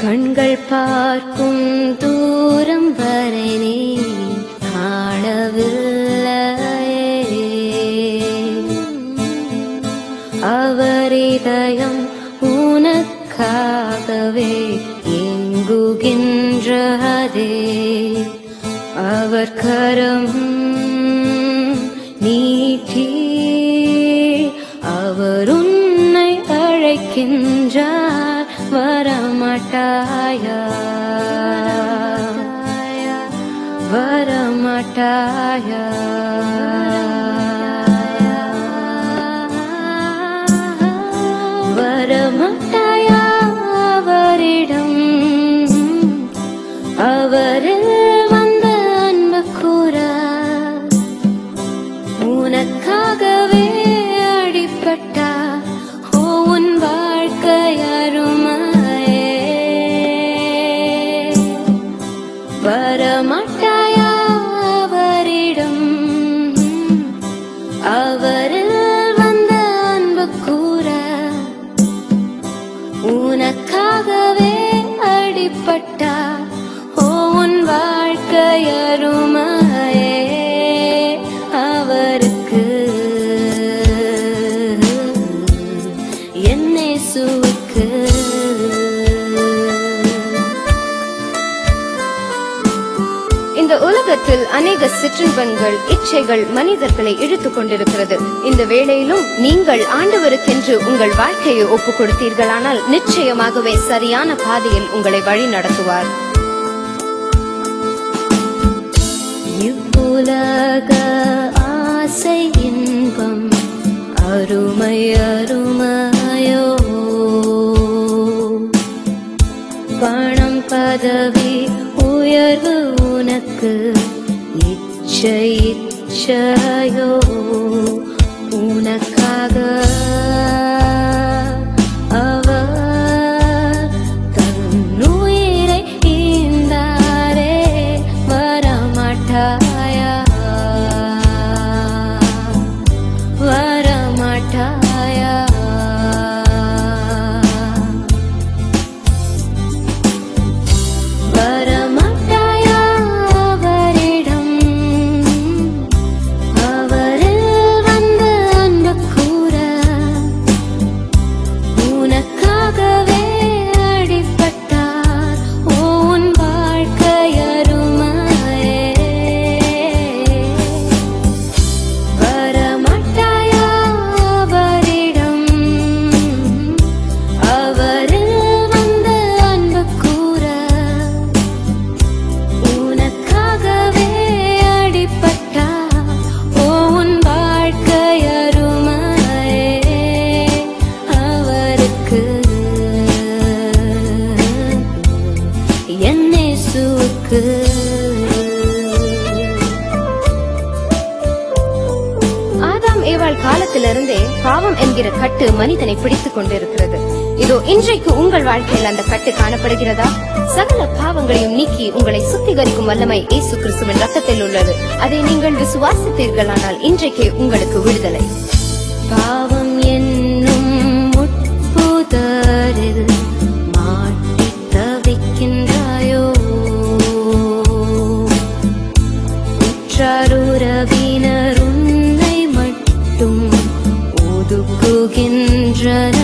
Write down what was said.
கண்கள் பார்க்கும் தூரம் வரை நீ காணவில்லையே அவர் இதயம் உனக்காகவே எங்குகின்றதே அவர் கரம் நீட்டி அவர் உன்னை அழைக்கின்றார் வரமாட்டாயா வரமாட்டாயா வரமாட்டாயா அவரிடம் அவரில் வந்த அன்பு கூற உனக்காகவே அடிப்பட்டா ஓ உன் வாழ்க்கை அருமையே வரமாட்டாயா அவரிடம் அவரில் வந்த அன்பு கூற உனக்காகவே அடிப்பட்டா ஓ உன் வாழ்க்கை அருமையே அவருக்கு என்னை சுவுக்கு இந்த உலகத்தில் அநேக சிற்றின்பங்கள் இச்சைகள் மனிதர்களை இழுத்துக் கொண்டிருக்கிறது இந்த வேளையிலும் நீங்கள் ஆண்டவருக்கென்று உங்கள் வாழ்க்கையை ஒப்புக் கொடுத்தீர்களானால் நிச்சயமாகவே சரியான பாதையில் உங்களை வழி நடத்துவார் இவ்வுலக ஆசை இன்பம் அருமை அருமையோ பணம் பதவி உயர்வு உனக்கு இச்சை இச்சையோ உனக்காக அவர் தன்னுயிரை ஈந்தாரே வரமாட்டாயா வரமாட்டாயா வரமாட்டாயா அவரிடம் அவரில் வந்த அன்பு கூற உனக்காகவே அடிப்பட்டார் ஓ உன் வாழ்க்கை அருமையே வரமாட்டாயா அவரிடம் அவரில் வந்த அன்பு கூற உனக்காகவே அடிப்பட்டா ஓ உன் வாழ்க்கை அருமையே அவருக்கு என்னை சுக்கு ஆதாம் ஏவாள் காலத்திலிருந்தே பாவம் என்கிற கட்டு மனிதனை பிடித்துக் கொண்டிருக்கிறது இதோ இன்றைக்கு உங்கள் வாழ்க்கையில் அந்த கட்டு காணப்படுகிறதா சகல பாவங்களையும் நீக்கி உங்களை சுத்திகரிக்கும் வல்லமை இயேசு கிறிஸ்துவின் ரத்தத்தில் உள்ளது அதை நீங்கள் விசுவாசித்தீர்களானால் இன்றைக்கே உங்களுக்கு விடுதலை பாவம் என்னும் முட்புதரில் மாட்டித் தவிக்கின்றாயோ உற்றாருறவினர் உன்னை மட்டும் ஒதுக்குகின்றனர்